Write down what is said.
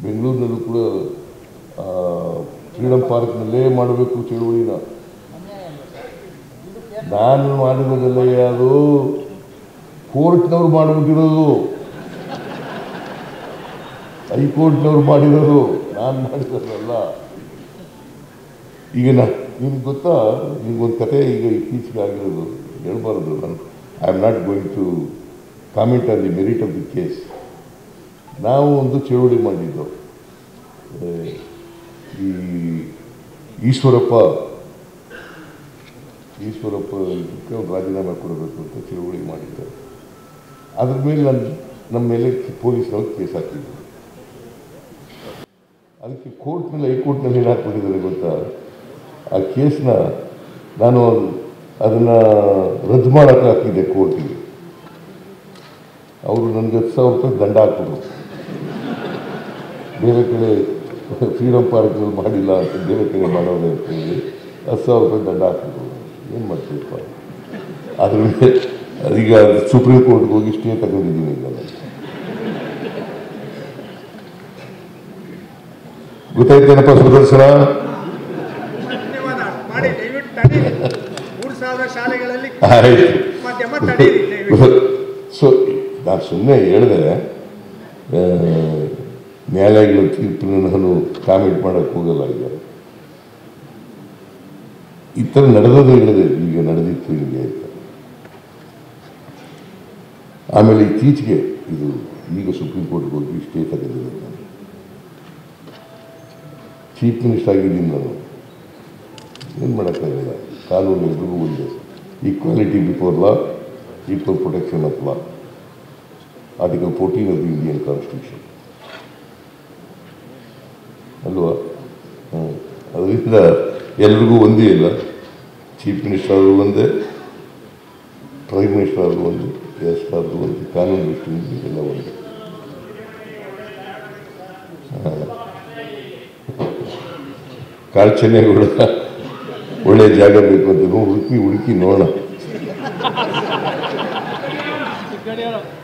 ಬೆಂಗಳೂರಿನಲ್ಲೂ ಕೂಡ ಫ್ರೀಡಮ್ ಪಾರ್ಕ್ನಲ್ಲೇ ಮಾಡಬೇಕು ಚಳುವಳಿನ ನಾನು ಮಾಡಿರೋದಲ್ಲ ಅದು ಕೋರ್ಟ್ನವ್ರು ಮಾಡಿಬಿಟ್ಟಿರೋದು ಹೈಕೋರ್ಟ್ನವ್ರು ಮಾಡಿರೋದು ನಾನು ಮಾಡಿರೋದಲ್ಲ ಈಗ ನಾ ನಿಮ್ಗೆ ಗೊತ್ತಾ ನಿಮ್ಗೊಂದು ಕತೆ ಈಗ ಇತ್ತೀಚೆಗೆ ಆಗಿರೋದು ಹೇಳ್ಬಾರ್ದು ನಾನು I am not going to comment on the merit of the case ನಾವು ಒಂದು ಚಳುವಳಿ ಮಾಡಿದ್ದು ಏ, ಈ ಈಶ್ವರಪ್ಪ ಈಶ್ವರಪ್ಪ ಇದಕ್ಕೆ ಒಂದು ರಾಜೀನಾಮೆ ಕೊಡಬೇಕು ಅಂತ ಚಳುವಳಿ ಮಾಡಿದ್ದೆ ಅದ್ರ ಮೇಲೆ ನನ್ನ ನಮ್ಮ ಮೇಲೆ ಪೊಲೀಸ್ನವ್ರು ಕೇಸ್ ಹಾಕಿದ್ರು ಅದಕ್ಕೆ ಕೋರ್ಟ್ನಲ್ಲಿ ಹೈಕೋರ್ಟ್ನಲ್ಲಿ ಏನು ಹಾಕ್ಬಿಟ್ಟಿದ್ದಾರೆ ಗೊತ್ತಾ ಆ ಕೇಸ್ನ ನಾನು ಅದನ್ನು ರದ್ದು ಮಾಡೋಕ್ಕೆ ಹಾಕಿದ್ದೆ ಕೋರ್ಟಿಗೆ ಅವರು ನನಗೆ ಹತ್ತು ಸಾವಿರ ರೂಪಾಯಿ ದಂಡ ಹಾಕಿದ್ರು ಬೇರೆ ಕಡೆ ಫ್ರೀಡಮ್ ಪಾರ್ಕ್ನಲ್ಲಿ ಮಾಡಿಲ್ಲ ಅಂತ ಬೇರೆ ಕಡೆ ಮಾಡೋದು ಅಂತ ಹೇಳಿ ಹತ್ತು ಸಾವಿರ ರೂಪಾಯಿ ದಂಡ ಹಾಕಿದ್ರು ಏನು ಮಾಡ್ತೀವಪ್ಪ ಅದ್ರ ಮೇಲೆ ಅದೀಗ ಸುಪ್ರೀಂ ಕೋರ್ಟ್ಗೆ ಹೋಗಿ ಸ್ಟೇ ತಗೊಂಡಿದ್ದೀನಿ ಈಗ ನಾನು ಗೊತ್ತಾಯ್ತೇನಪ್ಪ ಸುದರ್ಶನ ಧನ್ಯವಾದ ಮಾಡಿ ದಯವಿಟ್ಟು ತಡೀರಿ ಮೂರು ಸಾವಿರ ಶಾಲೆಗಳಲ್ಲಿ ಆಯ್ತು ಮಾಧ್ಯಮ ತಡೀರಿ ದಯವಿಟ್ಟು ಸೊ ನಾನು ಸುಮ್ಮನೆ ಹೇಳಿದೆ ಆ, ನ್ಯಾಯಾಲಯಗಳ ತೀರ್ಪನ್ನು ನಾನು ಕಾಮೆಂಟ್ ಮಾಡೋಕ್ಕೆ ಹೋಗಲ್ಲ ಈಗ ಈ ಥರ ನಡೆದದ್ದು ಹೇಳಿದೆ ಈಗ ನಡೆದಿತ್ತು ಹಿಂಗೆ ಅಂತ ಆಮೇಲೆ ಇತ್ತೀಚೆಗೆ ಇದು ಈಗ ಸುಪ್ರೀಂ ಕೋರ್ಟ್ಗೆ ಹೋಗಿ ಸ್ಟೇ ತಗೊಂಡಿದ್ದೆ ನಾನು ಚೀಫ್ ಮಿನಿಸ್ಟರ್ ಆಗಿದ್ದೀನಿ ನಾನು ಏನು ಮಾಡೋಕ್ಕಾಗಲ್ಲ ಕಾನೂನು ಎಲ್ರಿಗೂ ಒಂದೇ equality before law equal protection of law article fourteen of the Indian constitution ಅಲ್ವಾ ಹ್ಮ್. ಅದರಿಂದ ಎಲ್ರಿಗೂ ಒಂದೇ ಇಲ್ಲ ಚೀಫ್ ಮಿನಿಸ್ಟರ್ ಆದರೂ ಒಂದೇ ಪ್ರೈಮ್ ಮಿನಿಸ್ಟರ್ ಆದರೂ ಒಂದೇ ಎಸ್ ಆದರೂ ಒಂದೇ ಕಾನೂನು ದೃಷ್ಟಿಯಿಂದ ಎಲ್ಲ ಒಂದೇ ಕಾಲ್ಚನೆಗಳು ಒಳ್ಳೆ ಜಾಗ ಬೇಕು ಅಂತ ನಾವು ಹುಡುಕಿ ಹುಡುಕಿ ನೋಡೋಣ